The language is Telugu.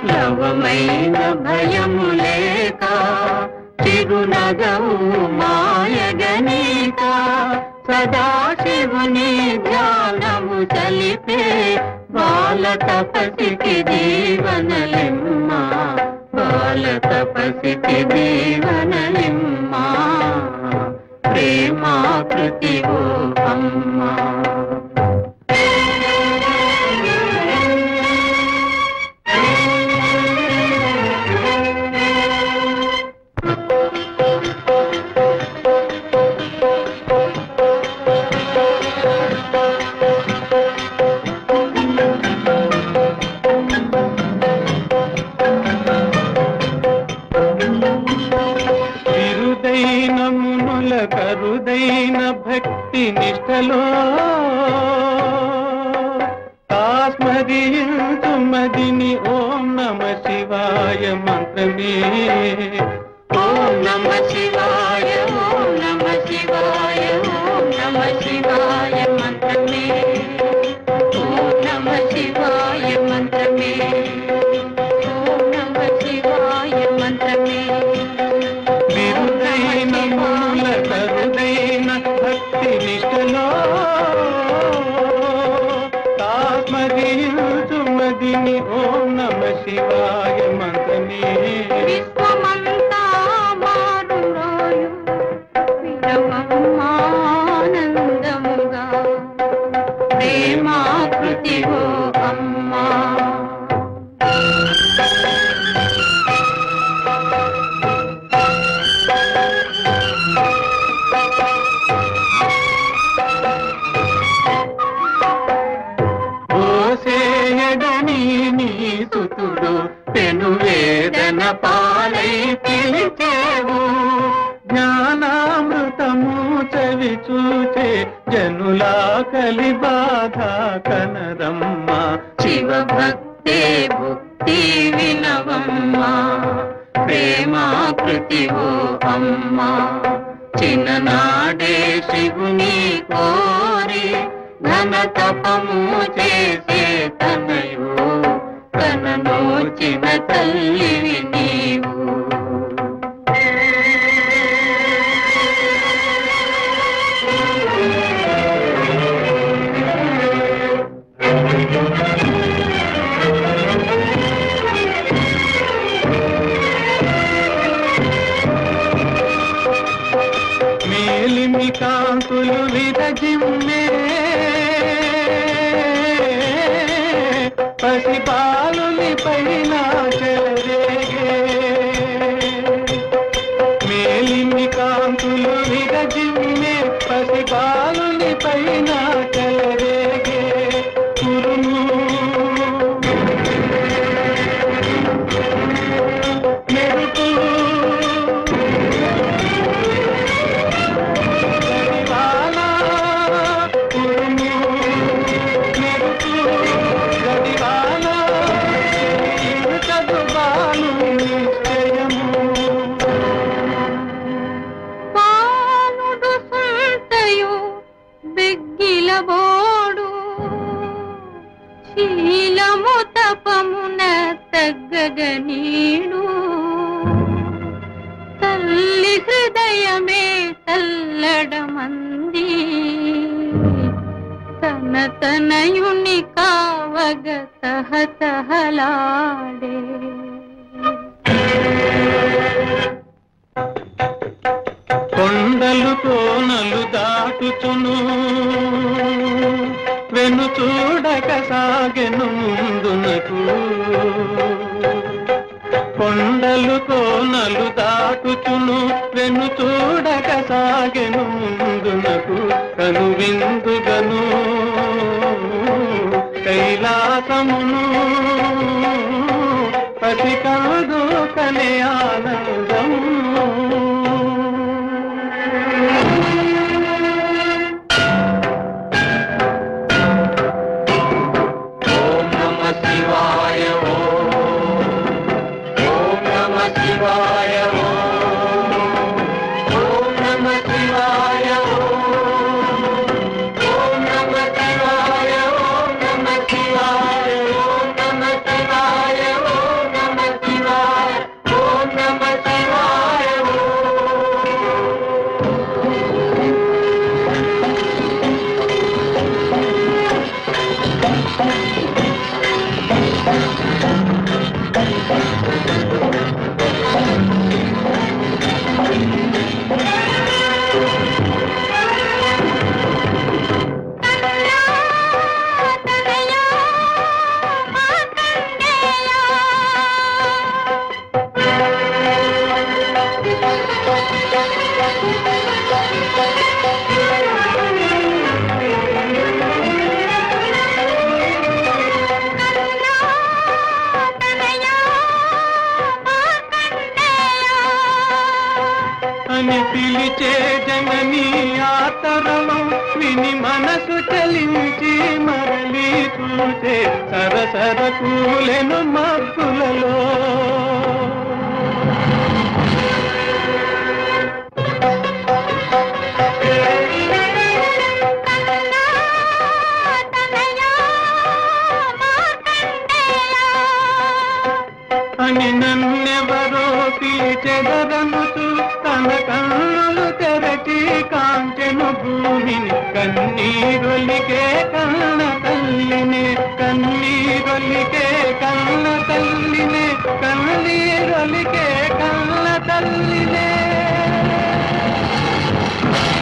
లవమైన భయము లేక చిరునగవు మాయగనీక సదాశివుని ధ్యానము చలిపే బాల తపసికి దీవనలిమ్మ బాల తపసికి దీవనలిమ్మ ప్రేమాకృతి ఓ అమ్మా ఇరుదైన మునుల కరుదైన భక్తి నిష్టలో తాస్మదించుమదిని ఓం నమ శివాయ మంత్రమే ఓం నమ శివాయ ఓం నమ శివాయ ఓం నమ శివాయ మంత్రమే ఓం నమ శివాయ మంత్రమే ఓం నమ శివాయ మంత్రమే విరుదైన మునుల కరుదైన భక్తి నిష్టలో తాస్మదించుమదిని ఓం నమ శివాయ మంత్రమే విశ్వమంతా మారురోయు విరవమ్మానందముగా ప్రేమాకృతి ఓ అమ్మా ఓసేయడని నీ సుతుడు పెను వేదన పాలై పిలిచేవు జ్ఞానామృతము చవి చూచే జనులా కలి బాధ కనరమ్మ శివ భక్తే భుక్తి వినవమ్మా ప్రేమాకృతి ఓ అమ్మా చిన్ననాడే శివుని కోరి ఘన తపము చేసే తనయు కననోచిన తల్లివి నీవు మేలిమి కాంతులు విరజిమ్మే పసి బాలుని పైన చెలరేగే మేలిమి కాంతులు విరజిమ్మే పసి బాలుని పైన చెలరేగే కురుము మెరుపు గడివానా ఉరుము మెరుపు గడివానా చదువాను నిశ్చయము పానుడు సంతయు బెగ్గిలబోడు శీలము తపమున తగ్గగనీడు తల్లి హృదయమే తల్లడమంది తన తనయుని కావగ తహతహలాడే కొండలు కోనలు దాటుచును వెను చూడక సాగెను ముందునకు కొండలు కోనలు దాటుచును వెను చూడక సాగెను ముందునకు కను విందుగను కైలాసమును పసి కాదు కనే ఆనందము ఓం నమ శివాయ ఓం ఓం నమ శివాయ ఓం ఓం నమ శివాయ ఓం ఓం నమ శివాయ ఓం నమ శివాయ ఓం నమ శివాయ ఓం పిలిచే జనని ఆతరమం విని మనసు చలించి మరలి చూసే సరసర కూలెను మబ్బులలో అని నన్నెవరో పిలిచెదరనుచు తన కన్నులు తెరచి కాంచెను భూమిని కన్నీరొలికే కన్న తల్లినే